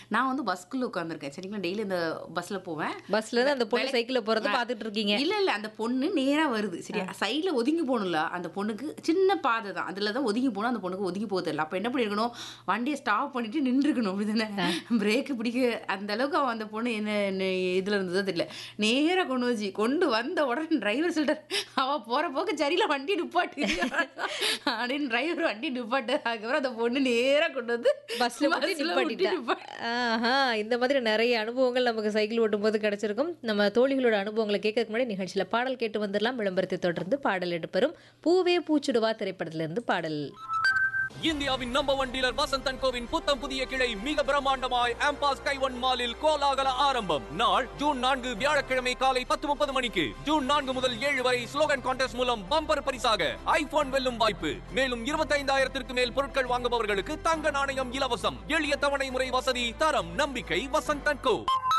நான் வந்து பஸ்க்குள்ள உட்காந்துருக்கேன் சரிங்களா டெய்லி இந்த பஸ்ல போவேன் பஸ்ல இருந்து அந்த பொண்ணு சைக்கிள்ல போறத பாத்துட்டு இருக்கீங்க இல்ல இல்ல அந்த பொண்ணு நேரா வருது சரியா சைடுல ஒதுங்கி போகணும்ல அந்த பொண்ணுக்கு சின்ன பாதை தான் அதுல தான் ஒதுங்கி போகணும் அந்த பொண்ணுக்கு ஒதுங்கி போக தெரியல அப்ப என்ன பண்ணிருக்கணும் வண்டியை ஸ்டாப் பண்ணிட்டு நின்றுக்கணும் அப்படிதானே பிரேக் பிடிக்க அந்த அளவுக்கு அவன் அந்த பொண்ணு என்ன என்ன இதுல இருந்ததோ தெரியல நேரா கொண்டு வச்சு கொண்டு வந்த உடனே டிரைவர் சொல்லிட்டார் அவ போற போக்கு சரியில வண்டி நிப்பாட்டு அப்படின்னு டிரைவர் வண்டி நிப்பாட்டு அதுக்கப்புறம் அந்த பொண்ணு நேரா கொண்டு வந்து பஸ்ல வந்து bus ல நிப்பாட்டிட்டா விட்டு நிப்பாட்டு. ஆஹா இந்த மாதிரி நிறைய அனுபவங்கள் நமக்கு சைக்கிள் ஓட்டும் போது கிடைச்சிருக்கும் நம்ம தோழிகளோட அனுபவங்களை கேட்கறதுக்கு முன்னாடி நிகழ்ச்சியில பாடல் கேட்டு வந்துடலாம் விளம்பரத்தை தொடர்ந்து பாடல் எடுப்பெறும் பூவே பூச்சுடுவா திரைப்படத்துல இருந்து பாடல் இந்தியாவின் நம்பர் ஒன் டீலர் வசந்தன் கோவின் புத்தம் புதிய கிளை மிக பிரம்மாண்டமாய் ஆம்பாஸ் கைவன் மாலில் கோலாகல ஆரம்பம் நாள் ஜூன் நான்கு வியாழக்கிழமை காலை பத்து முப்பது மணிக்கு ஜூன் நான்கு முதல் ஏழு வரை ஸ்லோகன் கான்டெஸ்ட் மூலம் பம்பர் பரிசாக ஐபோன் வெல்லும் வாய்ப்பு மேலும் இருபத்தைந்தாயிரத்திற்கு மேல் பொருட்கள் வாங்குபவர்களுக்கு தங்க நாணயம் இலவசம் எளிய தவணை முறை வசதி தரம் நம்பிக்கை வசந்தன் கோ